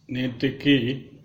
நேற்றைக்கு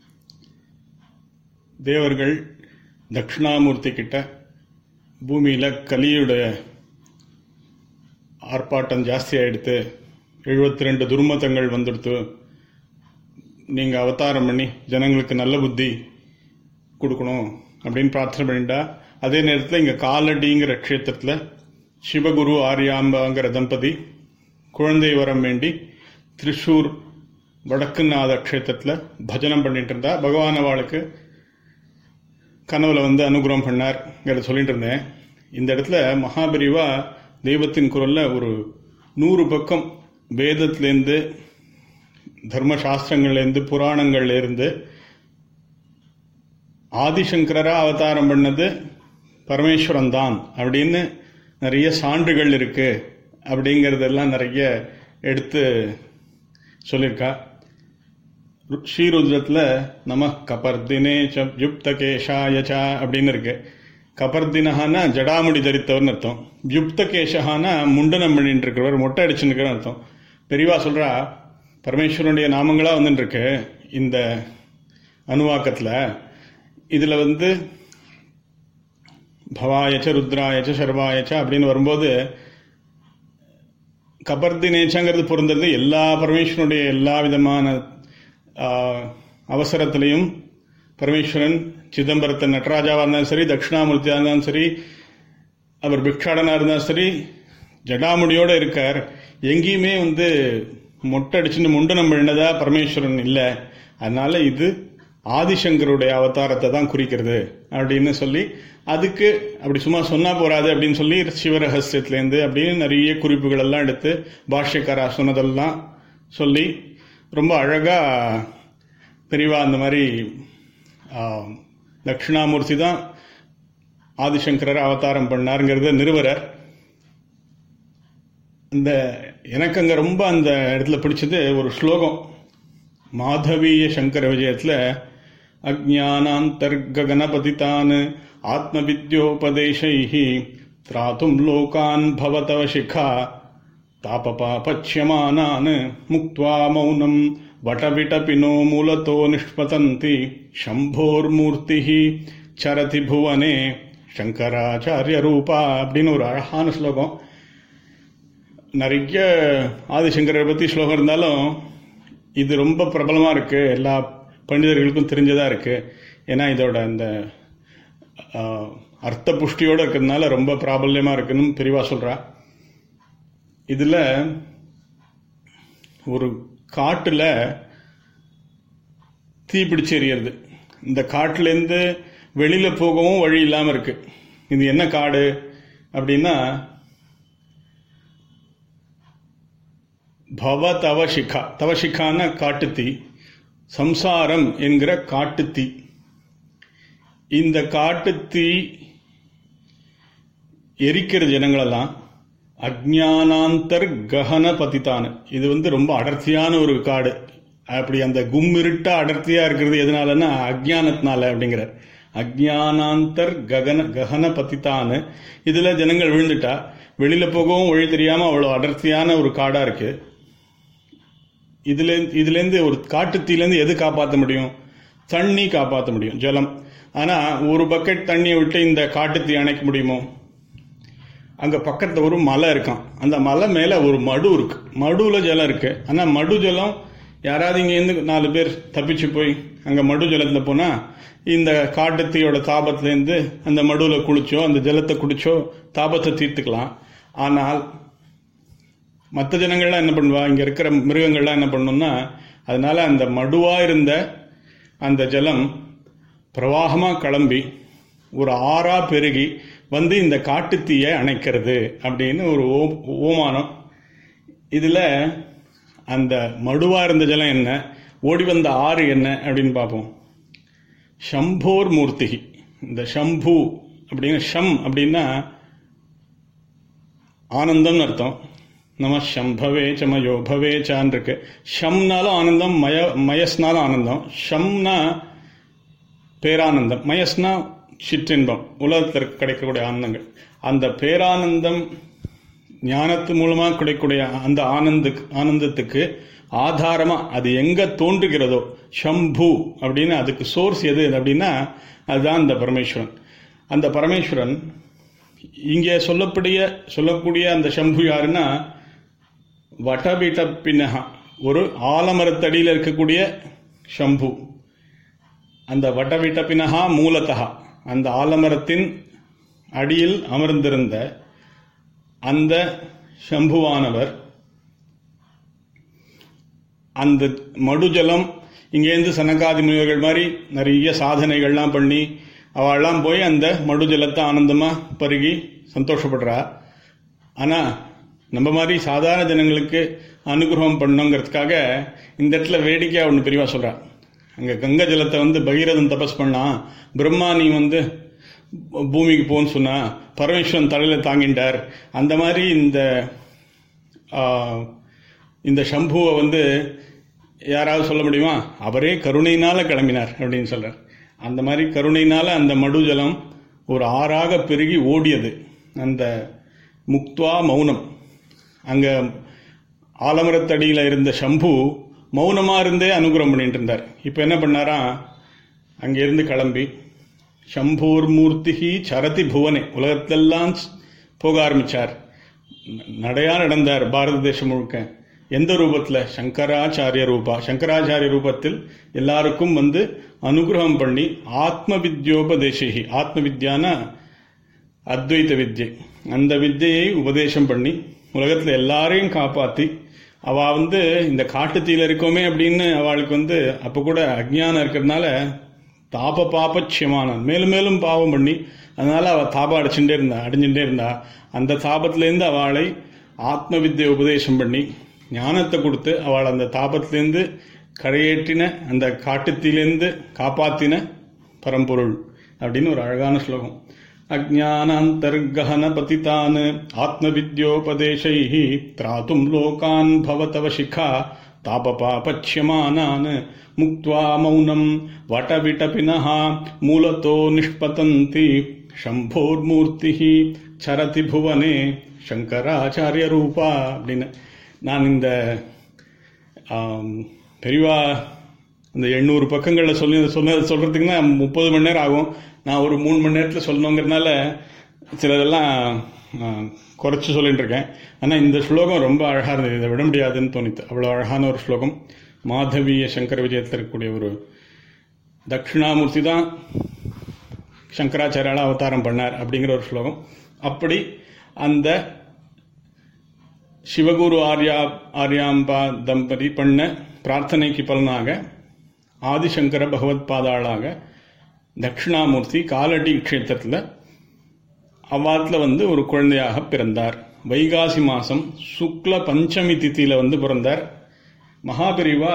தேவர்கள் தட்சிணாமூர்த்தி கிட்ட பூமியில் கலியுடைய ஆர்ப்பாட்டம் ஜாஸ்தி ஆயிடுத்து எழுபத்தி ரெண்டு துர்மதங்கள் வந்துடுத்து நீங்கள் அவதாரம் பண்ணி ஜனங்களுக்கு நல்ல புத்தி கொடுக்கணும் அப்படின்னு பிரார்த்தனை பண்ணிட்டா அதே நேரத்தில் இங்கே காலடிங்கிற க்ஷேத்திரத்தில் சிவகுரு ஆரியாம்பாங்கிற தம்பதி குழந்தை வரம் வேண்டி திருஷூர் வடக்குநாத க்ஷேத்திரத்தில் பஜனம் பண்ணிட்டு இருந்தா பகவான் அவளுக்கு கனவுல வந்து அனுகிரகம் பண்ணார்ங்கிறத சொல்லிட்டு இருந்தேன் இந்த இடத்துல மகாபெரிவா தெய்வத்தின் குரல்ல ஒரு நூறு பக்கம் வேதத்திலேருந்து தர்மசாஸ்திரங்கள்லேருந்து புராணங்கள்லேருந்து ஆதிசங்கரரா அவதாரம் பண்ணது பரமேஸ்வரன் தான் அப்படின்னு நிறைய சான்றுகள் இருக்கு அப்படிங்கிறதெல்லாம் நிறைய எடுத்து சொல்லியிருக்கா ஸ்ரீருத்ரத்தில் நம கபர்தினே ச யுக்த கேஷாயச்சா அப்படின்னு இருக்கு கபர்தினஹானா ஜடாமுடி தரித்தவர்னு அர்த்தம் யுக்த கேஷஹானா முண்டனம் பண்ணிட்டு இருக்கிறவர் மொட்டை அடிச்சுன்னு அர்த்தம் பெரியவா சொல்றா பரமேஸ்வரனுடைய நாமங்களா வந்துட்டு இருக்கு இந்த அணுவாக்கத்தில் இதில் வந்து பவாயச்ச ருத்ராயச்ச சர்வாயச்ச அப்படின்னு வரும்போது கபர்தி நேச்சங்கிறது பொருந்தது எல்லா பரமேஸ்வரனுடைய எல்லா விதமான அவசரத்திலையும் பரமேஸ்வரன் சிதம்பரத்தை நடராஜாவாக இருந்தாலும் சரி தட்சிணாமூர்த்தியாக இருந்தாலும் சரி அவர் பிக்ஷாடனாக இருந்தாலும் சரி ஜடாமுடியோடு இருக்கார் எங்கேயுமே வந்து மொட்டை அடிச்சுட்டு முண்டனம் பண்ணதா பரமேஸ்வரன் இல்லை அதனால இது ஆதிசங்கருடைய அவதாரத்தை தான் குறிக்கிறது அப்படின்னு சொல்லி அதுக்கு அப்படி சும்மா சொன்னா போறாது அப்படின்னு சொல்லி சிவரகசியத்திலேருந்து அப்படின்னு நிறைய குறிப்புகள் எல்லாம் எடுத்து பாஷ்யக்காரா சொன்னதெல்லாம் சொல்லி ரொம்ப அழகா பெரியவா அந்த மாதிரி தட்சிணாமூர்த்தி தான் ஆதிசங்கரர் அவதாரம் பண்ணாருங்கிறத நிறுவரர் இந்த எனக்கு அங்க ரொம்ப அந்த இடத்துல பிடிச்சது ஒரு ஸ்லோகம் மாதவீய சங்கர விஜயத்தில் அஜானாந்தர்ககனபதிதான் ஆத்மவித்யோபதேசை திராத்தும் லோகான் பவதவ சிகா தாபபாபட்சியமானான் முக்வா மௌனம் வட்டவிட்டபினோ மூலத்தோ நிஷ்பதந்தி சம்போர்மூர்த்தி சரதி புவனே சங்கராச்சாரிய ரூபா அப்படின்னு ஒரு அழகான ஸ்லோகம் நிறைய ஆதிசங்கரை பற்றி ஸ்லோகம் இருந்தாலும் இது ரொம்ப பிரபலமாக இருக்கு எல்லா பண்டிதர்களுக்கும் தெரிஞ்சதாக இருக்கு ஏன்னா இதோட அந்த அர்த்த புஷ்டியோடு இருக்கிறதுனால ரொம்ப பிராபல்யமாக இருக்குன்னு பெரியவா சொல்கிறா இதில் ஒரு காட்டில் தீ பிடிச்சு எறியறது இந்த காட்டிலேருந்து வெளியில் போகவும் வழி இல்லாமல் இருக்கு இது என்ன காடு அப்படின்னா பவ தவசிகா தவசிகான காட்டுத்தீ சம்சாரம் என்கிற காட்டுத்தீ இந்த காட்டுத்தீ எரிக்கிற ஜனங்களெல்லாம் அஜானாந்தர் ககன பதித்தான இது வந்து ரொம்ப அடர்த்தியான ஒரு காடு அப்படி அந்த கும்மிருட்டா அடர்த்தியா இருக்கிறது எதனாலன்னா அஜானத்தினால அப்படிங்கிற அஜானாந்தர் ககன ககன பதித்தான இதுல ஜனங்கள் விழுந்துட்டா வெளியில போகவும் வழி தெரியாம அவ்வளவு அடர்த்தியான ஒரு காடா இருக்கு இதுல இதுலேருந்து ஒரு காட்டுத்தீலேருந்து எது காப்பாற்ற முடியும் தண்ணி காப்பாற்ற முடியும் ஜலம் ஆனா ஒரு பக்கெட் தண்ணியை விட்டு இந்த காட்டுத்தீ அணைக்க முடியுமோ அங்க பக்கத்துல ஒரு மலை இருக்கான் அந்த மலை மேல ஒரு மடு இருக்கு மடுவில் ஜலம் இருக்கு ஆனா மடு ஜலம் யாராவது இங்கேருந்து நாலு பேர் தப்பிச்சு போய் அங்க மடு ஜலத்துல போனா இந்த காட்டுத்தீயோட தாபத்திலேருந்து அந்த மடுவில் குளிச்சோ அந்த ஜலத்தை குடிச்சோ தாபத்தை தீர்த்துக்கலாம் ஆனால் மற்ற ஜனங்கள்லாம் என்ன பண்ணுவா இங்க இருக்கிற மிருகங்கள்லாம் என்ன பண்ணும்னா அதனால அந்த மடுவா இருந்த அந்த ஜலம் பிரவாகமா கிளம்பி ஒரு ஆறா பெருகி வந்து இந்த காட்டுத்தீயை அணைக்கிறது அப்படின்னு ஒரு ஓமானம் இதுல அந்த மடுவா இருந்த ஜலம் என்ன ஓடி வந்த ஆறு என்ன அப்படின்னு பார்ப்போம் ஷம்போர் மூர்த்தி இந்த ஷம்பு அப்படின்னு ஷம் அப்படின்னா ஆனந்தம்னு அர்த்தம் நம சம்பவே சமயோ பவே சான் இருக்கு ஷம்னாலும் ஆனந்தம் மய மயஸ்னாலும் ஆனந்தம் ஷம்னா பேரானந்தம் மயஸ்னா சிற்றின்பம் உலகத்திற்கு கிடைக்கக்கூடிய ஆனந்தங்கள் அந்த பேரானந்தம் ஞானத்து மூலமாக கிடைக்கக்கூடிய அந்த ஆனந்த ஆனந்தத்துக்கு ஆதாரமா அது எங்க தோன்றுகிறதோ சம்பு அப்படின்னு அதுக்கு சோர்ஸ் எது அப்படின்னா அதுதான் அந்த பரமேஸ்வரன் அந்த பரமேஸ்வரன் இங்கே சொல்லக்கூடிய சொல்லக்கூடிய அந்த சம்பு யாருன்னா வட்டபிட்டப்பினகா ஒரு ஆலமரத்தடியில் இருக்கக்கூடிய சம்பு அந்த வட்டவிட்டப்பினகா மூலத்தகா அந்த ஆலமரத்தின் அடியில் அமர்ந்திருந்த அந்த சம்புவானவர் அந்த மடுஜலம் இங்கேருந்து சனகாதி முனிவர்கள் மாதிரி நிறைய சாதனைகள்லாம் பண்ணி அவள்லாம் போய் அந்த மடுஜலத்தை ஆனந்தமா பருகி சந்தோஷப்படுறா ஆனா நம்ம மாதிரி சாதாரண ஜனங்களுக்கு அனுகிரகம் பண்ணுங்கிறதுக்காக இந்த இடத்துல வேடிக்கையா ஒன்று பெரியவா சொல்றா அங்க கங்கை ஜலத்தை வந்து பகீரதன் தபஸ் பண்ணா பிரம்மா நீ வந்து பூமிக்கு போன்னு சொன்னா பரமேஸ்வரன் தலையில தாங்கிட்டார் அந்த மாதிரி இந்த ஆ, இந்த சம்புவை வந்து யாராவது சொல்ல முடியுமா அவரே கருணையினால கிளம்பினார் அப்படின்னு சொல்றார் அந்த மாதிரி கருணையினால அந்த மடுஜலம் ஒரு ஆறாக பெருகி ஓடியது அந்த முக்துவா மௌனம் அங்க ஆலமரத்தடியில இருந்த சம்பு மௌனமா இருந்தே அனுகிரகம் பண்ணிட்டு இருந்தார் இப்போ என்ன பண்ணாரா அங்கிருந்து கிளம்பி சம்பூர் மூர்த்திகி சரதி புவனே உலகத்தெல்லாம் போக ஆரம்பிச்சார் நடையா நடந்தார் பாரத தேசம் முழுக்க எந்த ரூபத்தில் சங்கராச்சாரிய ரூபா சங்கராச்சாரிய ரூபத்தில் எல்லாருக்கும் வந்து அனுகிரகம் பண்ணி ஆத்ம வித்யோபதேசிகி ஆத்ம வித்யானா அத்வைத வித்யை அந்த வித்யையை உபதேசம் பண்ணி உலகத்தில் எல்லாரையும் காப்பாற்றி அவ வந்து இந்த காட்டுத்தீல இருக்கோமே அப்படின்னு அவளுக்கு வந்து அப்போ கூட அஜ்ஞானம் இருக்கிறதுனால தாப பாபட்சியமானான் மேலும் மேலும் பாவம் பண்ணி அதனால அவ தாபம் அடிச்சுட்டே இருந்தா அடைஞ்சுட்டே இருந்தா அந்த தாபத்திலேருந்து அவளை ஆத்ம வித்யை உபதேசம் பண்ணி ஞானத்தை கொடுத்து அவள் அந்த தாபத்திலேருந்து கரையேற்றின அந்த காட்டுத்தீலேருந்து காப்பாத்தின பரம்பொருள் அப்படின்னு ஒரு அழகான ஸ்லோகம் அஜானாந்தர்கஹன பதிதான் ஆத்மவித்யோபதேசைः திராத்தும் லோகான் பவதவ சிகா தாபபாபட்சியமானான் முக்த்வா மௌனம் வட்டவிட்டபினः மூலத்தோ நிஷ்பதந்தி சம்போர்மூர்த்திः சரதி புவனே சங்கராச்சாரிய ரூபா அப்படின்னு நான் இந்த ஆம், பெரியவா இந்த எண்ணூறு பக்கங்களில் சொல்லி சொன்ன சொல்கிறதுக்குன்னா முப்பது மணி நேரம் ஆகும் நான் ஒரு மூணு மணி நேரத்தில் சொல்லணுங்கிறதுனால சிலதெல்லாம் குறைச்சி சொல்லிட்டு இருக்கேன் ஆனால் இந்த ஸ்லோகம் ரொம்ப அழகாக இருந்தது இதை விட முடியாதுன்னு தோணித்து அவ்வளோ அழகான ஒரு ஸ்லோகம் மாதவிய சங்கர விஜயத்தில் இருக்கக்கூடிய ஒரு தட்சிணாமூர்த்தி தான் சங்கராச்சாரியால அவதாரம் பண்ணார் அப்படிங்கிற ஒரு ஸ்லோகம் அப்படி அந்த சிவகுரு ஆர்யா ஆர்யாம்பா தம்பதி பண்ண பிரார்த்தனைக்கு பலனாக ஆதிசங்கர பகவத் பாதாளாக தட்சிணாமூர்த்தி காலடி க்ஷேத்திரத்தில் அவ்வாத்துல வந்து ஒரு குழந்தையாக பிறந்தார் வைகாசி மாசம் சுக்ல பஞ்சமி திதியில வந்து பிறந்தார் மகாபெரிவா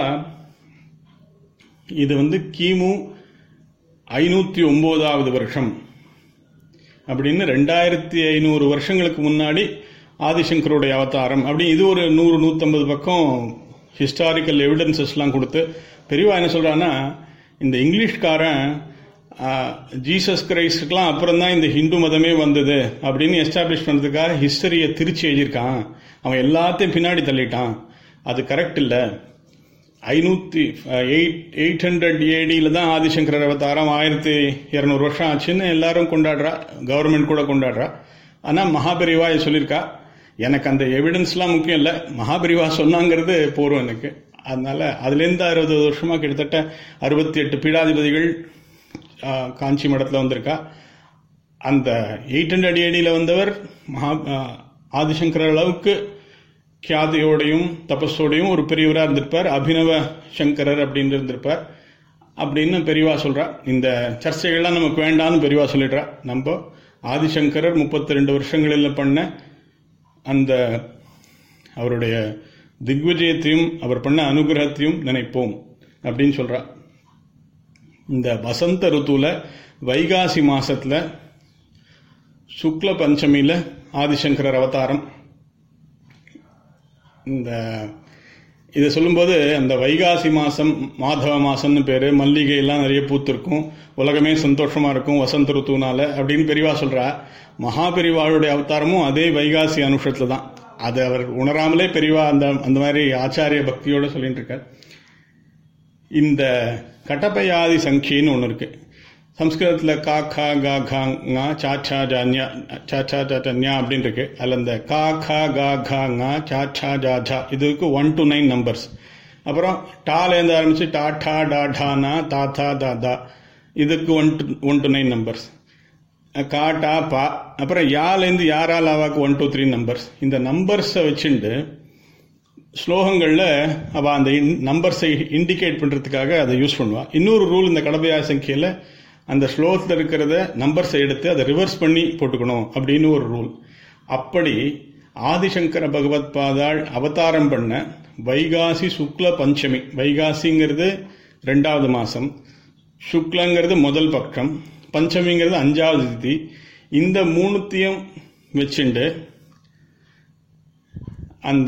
இது வந்து கிமு ஐநூத்தி ஒன்பதாவது வருஷம் அப்படின்னு ரெண்டாயிரத்தி ஐநூறு வருஷங்களுக்கு முன்னாடி ஆதிசங்கருடைய அவதாரம் அப்படி இது ஒரு நூறு நூற்றம்பது பக்கம் ஹிஸ்டாரிக்கல் எவிடன்சஸ்லாம் கொடுத்து பெரியவா என்ன சொல்றான்னா இந்த இங்கிலீஷ்காரன் ஜீசஸ் கிரைஸ்டுக்கெலாம் அப்புறம் தான் இந்த ஹிந்து மதமே வந்தது அப்படின்னு எஸ்டாப்ளிஷ் பண்ணுறதுக்காக ஹிஸ்டரியை திருச்சி எழுதியிருக்கான் அவன் எல்லாத்தையும் பின்னாடி தள்ளிட்டான் அது கரெக்ட் இல்லை ஐநூற்றி எயிட் எயிட் ஹண்ட்ரட் ஏடியில் தான் ஆதிசங்கரர் அவதாரம் ஆயிரத்தி இரநூறு வருஷம் ஆச்சுன்னு எல்லாரும் கொண்டாடுறா கவர்மெண்ட் கூட கொண்டாடுறா ஆனால் மகாபெரிவா இது சொல்லியிருக்கா எனக்கு அந்த எவிடன்ஸ்லாம் முக்கியம் இல்லை மகாபெரிவா சொன்னாங்கிறது போரும் எனக்கு அதனால அதுலேருந்து அறுபது வருஷமாக கிட்டத்தட்ட அறுபத்தி எட்டு பீடாதிபதிகள் ஆஹ், காஞ்சி மடத்தில் வந்திருக்கா அந்த எயிட் ஹண்ட்ரட் ஏடியில் வந்தவர் மகா ஆஹ், ஆதிசங்கரர் அளவுக்கு கியாதியோடையும் தபஸோடையும் ஒரு பெரியவராக இருந்திருப்பார் அபினவ சங்கரர் அப்படின்னு இருந்திருப்பார் அப்படின்னு பெரியவா சொல்றா இந்த சர்ச்சைகள்லாம் நமக்கு வேண்டாம்னு பெரியவா சொல்லிடுறா நம்ம ஆதிசங்கரர் முப்பத்தி ரெண்டு வருஷங்களில் பண்ண அந்த அவருடைய திக்விஜயத்தையும் அவர் பண்ண அனுகிரகத்தையும் நினைப்போம் அப்படின்னு சொல்றா இந்த வசந்த ருத்துவில் வைகாசி மாசத்துல சுக்ல பஞ்சமியில ஆதிசங்கரர் அவதாரம் இந்த இதை சொல்லும்போது அந்த வைகாசி மாசம் மாதவ மாசம்னு பேரு மல்லிகை எல்லாம் நிறைய பூத்திருக்கும் உலகமே சந்தோஷமா இருக்கும் வசந்த ருத்துனால அப்படின்னு பெரியவா சொல்றா மகா பெரிவாளுடைய அவதாரமும் அதே வைகாசி அனுஷத்துல தான் அது அவர் உணராமலே பெரியவா அந்த அந்த மாதிரி ஆச்சாரிய பக்தியோட சொல்லிட்டு இருக்கார் இந்த கடப்பயாதி சங்கின்னு ஒன்று இருக்கு சம்ஸ்கிருதத்தில் கா கா கா கா ஙா சா சா ஜான்யா சா சா ஜா ஜன்யா அப்படின்னு இருக்கு அதில் இந்த கா கா கா கா ஙா சா சா ஜா ஜா இதுக்கு ஒன் டு நைன் நம்பர்ஸ் அப்புறம் டாலேருந்து ஆரம்பிச்சு டா டா டா டானா தா தா தா தா இதுக்கு one two one two nine numbers கா டா பா அப்புறம் யாலேருந்து யாரா லாவாக்கு ஒன் டூ த்ரீ நம்பர்ஸ் இந்த நம்பர்ஸை வச்சுட்டு ஸ்லோகங்களில் அவள் அந்த நம்பர்ஸை இண்டிகேட் பண்ணுறதுக்காக அதை யூஸ் பண்ணுவாள் இன்னொரு ரூல் இந்த கடமையா சங்கியில் அந்த ஸ்லோகத்தில் இருக்கிறத நம்பர்ஸை எடுத்து அதை ரிவர்ஸ் பண்ணி போட்டுக்கணும் அப்படின்னு ஒரு ரூல் அப்படி ஆதிசங்கர பகவத் பாதாள் அவதாரம் பண்ண வைகாசி சுக்ல பஞ்சமி வைகாசிங்கிறது ரெண்டாவது மாதம் சுக்லங்கிறது முதல் பக்கம் பஞ்சமிங்கிறது அஞ்சாவது திதி இந்த மூணுத்தையும் வச்சுண்டு அந்த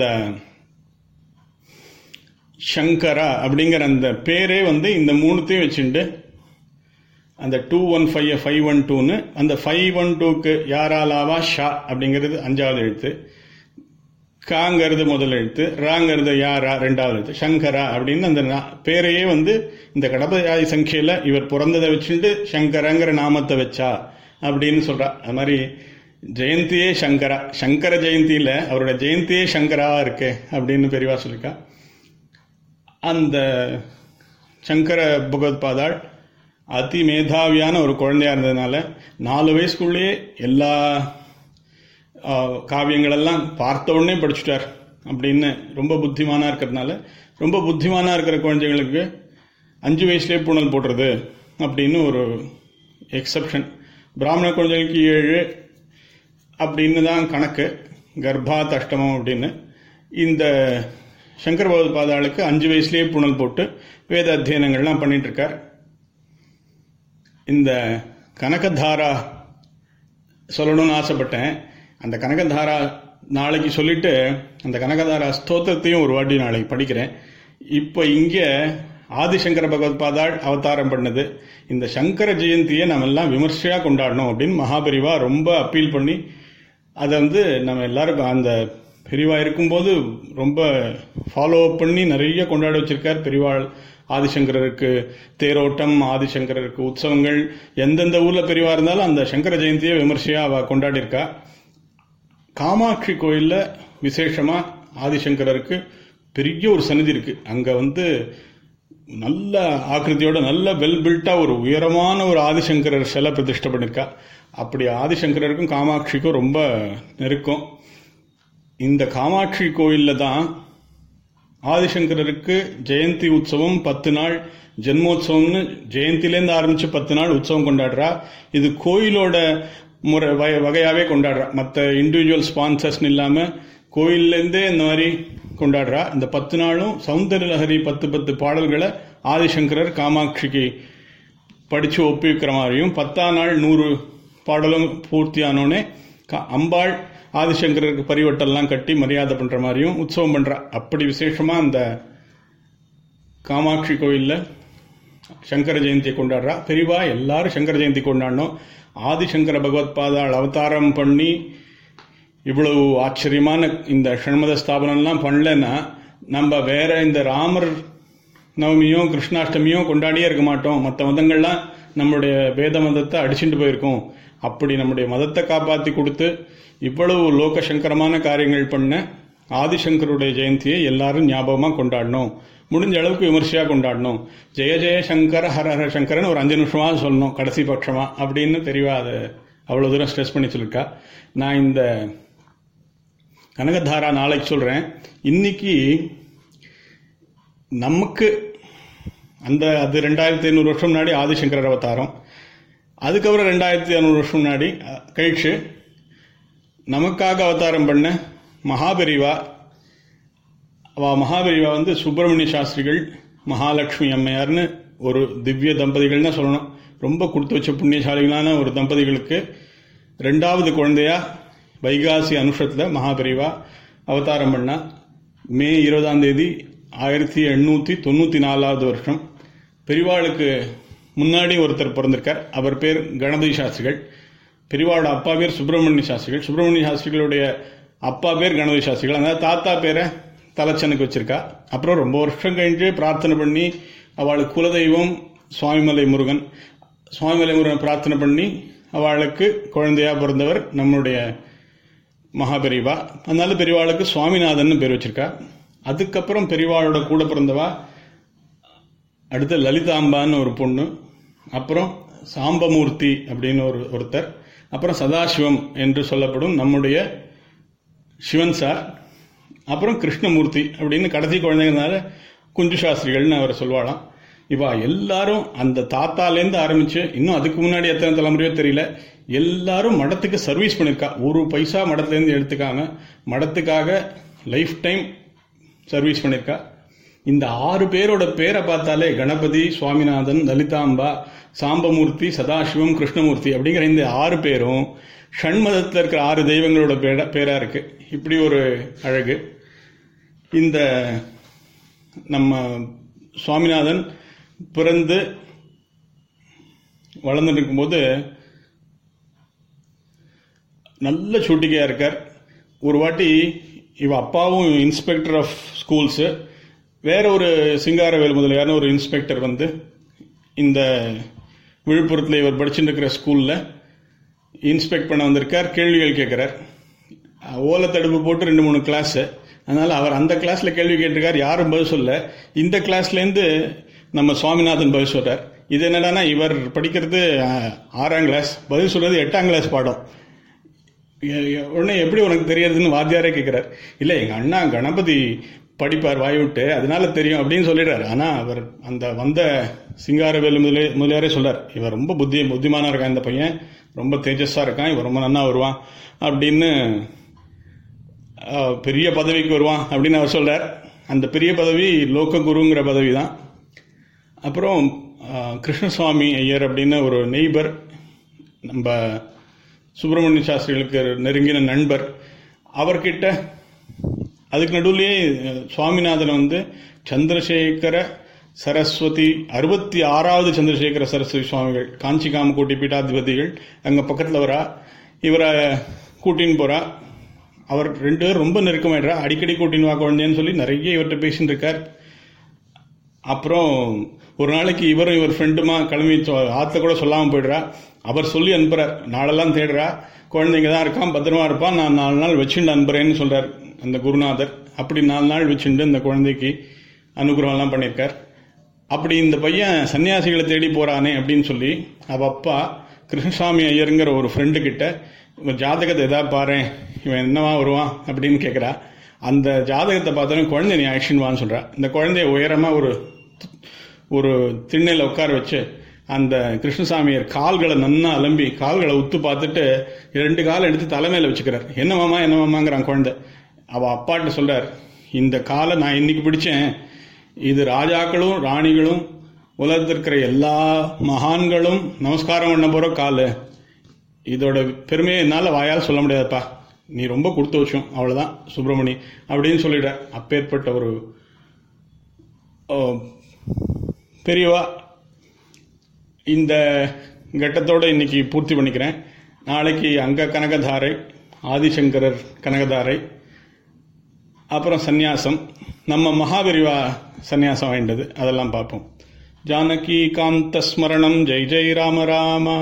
சங்கரா அப்படிங்கிற அந்த பேரே வந்து இந்த மூணுத்தையும் வச்சுட்டு அந்த two one five five one டூன்னு அந்த ஃபைவ் ஒன் டூக்கு யாராலாவா ஷா அப்படிங்கிறது அஞ்சாவது எழுத்து காங்கிறது முதல் எழுத்து ராங்கிறது யாரா ரெண்டாவது எழுத்து சங்கரா அப்படின்னு அந்த நா- பேரையே வந்து இந்த கடப்பயாதி சங்கையில் இவர் பிறந்ததை வச்சுட்டு சங்கரங்கிற நாமத்தை வச்சா அப்படின்னு சொல்றா அது மாதிரி ஜெயந்தியே சங்கரா சங்கர ஜெயந்தியில அவரோட ஜெயந்தியே சங்கராவா இருக்கு அப்படின்னு பெரியவா சொல்லியிருக்கா அந்த சங்கர பகவத் பாதாள் அதி மேதாவியான ஒரு குழந்தையா இருந்ததுனால நாலு வயசுக்குள்ளேயே எல்லா ஆ, காவியங்களெல்லாம் பார்த்த உடனே படிச்சுட்டார் அப்படின்னு ரொம்ப புத்திமானா இருக்கிறதுனால ரொம்ப புத்திமானா இருக்கிற குழந்தைங்களுக்கு அஞ்சு வயசுலேயே பூணல் போடுறது அப்படின்னு ஒரு எக்ஸப்ஷன் பிராமண குழந்தைகளுக்கு ஏழு அப்படின்னு தான் கணக்கு கர்ப்பாத் அஷ்டமம் அப்படின்னு இந்த சங்கர பகவத் பாதாளுக்கு அஞ்சு வயசுலேயே புனல் போட்டு வேத அத்தியனங்கள்லாம் பண்ணிட்டு இருக்கார் இந்த கனகதாரா சொல்லணும்னு ஆசைப்பட்டேன் அந்த கனகதாரா நாளைக்கு சொல்லிட்டு அந்த கனகதாரா ஸ்தோத்திரத்தையும் ஒரு வாட்டி நாளைக்கு படிக்கிறேன் இப்போ இங்கே ஆதிசங்கர பகவத் பாதாள் அவதாரம் பண்ணது இந்த சங்கர ஜெயந்தியை நம்ம எல்லாம் விமர்சையாக கொண்டாடணும் அப்படின்னு மகாபெரிவா ரொம்ப அப்பீல் பண்ணி அதை வந்து நம்ம எல்லாருக்கும் அந்த பெரியவா இருக்கும்போது ரொம்ப ஃபாலோ அப் பண்ணி நிறைய கொண்டாட வச்சிருக்கார் பெரியவாள் ஆதிசங்கரருக்கு தேரோட்டம் ஆதிசங்கரருக்கு உற்சவங்கள் எந்தெந்த ஊர்ல பெரியவா இருந்தாலும் அந்த சங்கர ஜெயந்தியை விமர்சையா அவ கொண்டாடி இருக்கா காமாட்சி கோயில்ல விசேஷமா ஆதிசங்கரருக்கு பெரிய ஒரு சன்னிதி இருக்கு அங்க வந்து நல்ல ஆக்கிருதியோட நல்ல வெல் பில்ட்டா ஒரு உயரமான ஒரு ஆதிசங்கரர் சிலை பிரதிஷ்டை பண்ணிருக்கா அப்படி ஆதிசங்கரருக்கும் காமாட்சிக்கும் ரொம்ப நெருக்கம் இந்த காமாட்சி கோயில்ல தான் ஆதிசங்கரருக்கு ஜெயந்தி உற்சவம் பத்து நாள் ஜென்மோத்சவம்னு ஜெயந்திலேருந்து ஆரம்பிச்சு பத்து நாள் உற்சவம் கொண்டாடுறா இது கோயிலோட முறை வகை- வகையாவே கொண்டாடுறா மற்ற இண்டிவிஜுவல் ஸ்பான்சர்ஸ்னு இல்லாம கோயில்லேருந்தே இந்த மாதிரி கொண்டாடுறா இந்த பத்து நாளும் சௌந்தர லஹரி பத்து பத்து பாடல்களை ஆதிசங்கரர் காமாட்சிக்கு படிச்சு ஒப்புவிக்கிற மாதிரியும் பத்தாம் நாள் நூறு பாடலும் பூர்த்தியானோடனே க- அம்பாள் ஆதிசங்கரருக்கு பரிவட்டெல்லாம் கட்டி மரியாதை பண்ற மாதிரியும் உற்சவம் பண்றா அப்படி விசேஷமா அந்த காமாட்சி கோயில்ல சங்கர ஜெயந்தியை கொண்டாடுறா பெரியவா எல்லாரும் சங்கர ஜெயந்தி கொண்டாடணும் ஆதிசங்கர பகவத் பாதாள் அவதாரம் பண்ணி இவ்வளவு ஆச்சரியமான இந்த ஷண்மத ஸ்தாபனம்லாம் பண்ணலன்னா நம்ம வேற இந்த ராமர் நவமியும் கிருஷ்ணாஷ்டமியும் கொண்டாடியே இருக்க மாட்டோம் மற்ற மதங்கள்லாம் நம்மளுடைய வேத மதத்தை அடிச்சுட்டு போயிருக்கோம் அப்படி நம்முடைய மதத்தை காப்பாற்றி கொடுத்து இவ்வளவு லோக சங்கரமான காரியங்கள் பண்ண ஆதிசங்கருடைய ஜெயந்தியை எல்லாரும் ஞாபகமா கொண்டாடணும் முடிஞ்ச அளவுக்கு விமர்சையா கொண்டாடணும் ஜெய ஜெய சங்கர ஹர ஹர சங்கரன் ஒரு அஞ்சு நிமிஷமா சொல்லணும் கடைசி பட்சமா அப்படின்னு தெரியவா அதை அவ்வளவு தூரம் ஸ்ட்ரெஸ் பண்ணி சொல்லிருக்கா நான் இந்த கனகதாரா நாளைக்கு சொல்றேன் இன்னைக்கு நமக்கு அந்த அது ரெண்டாயிரத்தி ஐநூறு வருஷம் முன்னாடி ஆதிசங்கரர் அவதாரம் அதுக்கப்புறம் ரெண்டாயிரத்தி ஐநூறு வருஷம் முன்னாடி அஹ், கழிச்சு நமக்காக அவதாரம் பண்ண மகாபெரிவா அவ மகாபெரிவா வந்து சுப்பிரமணிய சாஸ்திரிகள் மகாலட்சுமி அம்மையார்னு ஒரு திவ்ய தம்பதிகள் தான் சொல்லணும் ரொம்ப கொடுத்து வச்ச புண்ணியசாலிகளான ஒரு தம்பதிகளுக்கு ரெண்டாவது குழந்தையா வைகாசி அனுஷத்தில் மகாபெரிவா அவதாரம் பண்ணா மே இருபதாம் தேதி ஆயிரத்தி எண்ணூற்றி தொண்ணூற்றி நாலாவது வருஷம் பெரிவாளுக்கு முன்னாடி ஒருத்தர் பிறந்திருக்கார் அவர் பேர் கணபதி சாஸ்திரிகள் பெரிவாளோட அப்பா பேர் சுப்பிரமணிய சாஸ்திரிகள் சுப்பிரமணிய சாஸ்திரிகளுடைய அப்பா பேர் கணபதி சாஸ்திரிகள் அந்த தாத்தா பேரை தலைச்சனுக்கு வச்சிருக்கா அப்புறம் ரொம்ப வருஷம் கழிஞ்சு பிரார்த்தனை பண்ணி அவளுக்கு குலதெய்வம் சுவாமிமலை முருகன் சுவாமிமலை முருகன் பிரார்த்தனை பண்ணி அவளுக்கு குழந்தையா பிறந்தவர் நம்முடைய மகாபெரிவா அதனால பெரியவாளுக்கு சுவாமிநாதன் பேர் வச்சிருக்கா அதுக்கப்புறம் பெரியவாளோட கூட பிறந்தவா அடுத்து லலிதாம்பான்னு ஒரு பொண்ணு அப்புறம் சாம்பமூர்த்தி அப்படின்னு ஒரு ஒருத்தர் அப்புறம் சதாசிவம் என்று சொல்லப்படும் நம்முடைய சிவன் சார் அப்புறம் கிருஷ்ணமூர்த்தி அப்படின்னு கடைசி குழந்தைங்கனால குஞ்சு சாஸ்திரிகள்னு அவரை சொல்வாளாம் இவா எல்லாரும் அந்த தாத்தாலேருந்து ஆரம்பிச்சு இன்னும் அதுக்கு முன்னாடி எத்தனை தலைமுறையோ தெரியல எல்லாரும் மடத்துக்கு சர்வீஸ் பண்ணியிருக்கா ஒரு பைசா மடத்துலேருந்து எடுத்துக்காம மடத்துக்காக லைஃப் டைம் சர்வீஸ் பண்ணியிருக்கா இந்த ஆறு பேரோட பேரை பார்த்தாலே கணபதி சுவாமிநாதன் லலிதாம்பா சாம்பமூர்த்தி சதாசிவம் கிருஷ்ணமூர்த்தி அப்படிங்கிற இந்த ஆறு பேரும் ஷண்மதத்தில் இருக்கிற ஆறு தெய்வங்களோட பேர பேரா இருக்கு இப்படி ஒரு அழகு இந்த நம்ம சுவாமிநாதன் பிறந்து வளர்ந்துட்டு இருக்கும்போது நல்ல சூட்டிகையா இருக்கார் ஒரு வாட்டி இவ அப்பாவும் இன்ஸ்பெக்டர் ஆஃப் ஸ்கூல்ஸு வேற ஒரு சிங்காரவேல் முதலியார்னு ஒரு இன்ஸ்பெக்டர் வந்து இந்த விழுப்புரத்தில் இவர் படிச்சுட்டு இருக்கிற ஸ்கூலில் இன்ஸ்பெக்ட் பண்ண வந்திருக்கார் கேள்விகள் கேட்குறார் ஓலை தடுப்பு போட்டு ரெண்டு மூணு கிளாஸு அதனால அவர் அந்த கிளாஸ்ல கேள்வி கேட்டிருக்கார் யாரும் பதில் சொல்ல இந்த கிளாஸ்லேருந்து நம்ம சுவாமிநாதன் பதில் சொல்றார் இது என்னடான்னா இவர் படிக்கிறது அஹ், ஆறாம் கிளாஸ் பதில் சொல்றது எட்டாம் கிளாஸ் பாடம் எ- எ- உடனே எப்படி உனக்கு தெரியறதுன்னு வாத்தியாரே கேட்கிறார் இல்ல எங்க அண்ணா கணபதி படிப்பார் வாய் விட்டு அதனால தெரியும் அப்படின்னு சொல்லிடுறாரு ஆனா அவர் அந்த வந்த சிங்காரவேலு முதலே முதலியாரே சொல்றார் இவர் ரொம்ப புத்தி புத்திமானா இருக்கான் இந்த பையன் ரொம்ப தேஜஸா இருக்கான் இவர் ரொம்ப நன்னா வருவான் அப்படின்னு அஹ், பெரிய பதவிக்கு வருவான் அப்படின்னு அவர் சொல்றார் அந்த பெரிய பதவி லோக குருங்கிற பதவி தான் அப்புறம் அஹ், கிருஷ்ணசுவாமி ஐயர் அப்படின்னு ஒரு நெய்பர் நம்ம சுப்பிரமணிய சாஸ்திரிகளுக்கு நெருங்கின நண்பர் அவர்கிட்ட அதுக்கு நடுவுலயே அஹ், சுவாமிநாதன் வந்து சந்திரசேகர சரஸ்வதி அறுபத்தி ஆறாவது சந்திரசேகர சரஸ்வதி சுவாமிகள் காஞ்சி காமகோட்டி பீட்டாதிபதிகள் அங்க பக்கத்துல வரா இவரை கூட்டின்னு போறா அவர் ரெண்டு பேரும் ரொம்ப நெருக்கமாயிடுறா அடிக்கடி கூட்டின்னு வா குழந்தைன்னு சொல்லி நிறைய இவர்கிட்ட பேசிட்டு இருக்கார் அப்புறம் ஒரு நாளைக்கு இவரும் இவர் ஃப்ரெண்டுமா கிளம்பி சொ- ஆத்துல கூட சொல்லாம போயிடுறா அவர் சொல்லி அனுப்புறார் நாளெல்லாம் தேடுறா குழந்தைங்க தான் இருக்கான் பத்திரமா இருப்பான் நான் நாலு நாள் வச்சுண்டு அனுப்புறேன்னு சொல்றார் அந்த குருநாதர் அப்படி நாலு நாள் வச்சுண்டு இந்த குழந்தைக்கு அனுகிரகம் எல்லாம் பண்ணியிருக்கார் அப்படி இந்த பையன் சன்னியாசிகளை தேடி போறானே அப்படின்னு சொல்லி அவ அப்பா கிருஷ்ணசாமி ஐயருங்கிற ஒரு ஃப்ரெண்டு கிட்ட இவன் ஜாதகத்தை எதாவது பாரு இவன் என்னவா வருவான் அப்படின்னு கேட்குறா அந்த ஜாதகத்தை பார்த்தோன்னே குழந்தை நீ ஆக்ஷன் வான்னு சொல்றா இந்த குழந்தைய உயரமா ஒரு ஒரு திண்ணையில் உட்கார வச்சு அந்த கிருஷ்ணசாமியர் கால்களை நன்னா அலம்பி கால்களை உத்து பார்த்துட்டு ரெண்டு காலை எடுத்து தலைமையில வச்சுக்கிறார் என்னமாமா என்னமாமாங்கிறான் குழந்தை அவ அப்பாட்ட சொல்றார் இந்த காலை நான் இன்னைக்கு பிடிச்சேன் இது ராஜாக்களும் ராணிகளும் உலகத்தில் இருக்கிற எல்லா மகான்களும் நமஸ்காரம் பண்ண போற காலு இதோட பெருமையை என்னால் வாயால் சொல்ல முடியாதுப்பா நீ ரொம்ப கொடுத்து வச்சோம் அவ்வளவுதான் சுப்பிரமணி அப்படின்னு சொல்லிடுற அப்பேற்பட்ட ஒரு ஓ, பெரியவா இந்த கட்டத்தோட இன்னைக்கு பூர்த்தி பண்ணிக்கிறேன் நாளைக்கு அங்க கனகதாரை ஆதிசங்கரர் கனகதாரை அப்புறம் சந்நியாசம் நம்ம மகாபெரிவா சந்நியாசம் வாய்ந்தது அதெல்லாம் பார்ப்போம் ஜானகி காந்த ஸ்மரணம் ஜெய் ஜெய் ராம ராம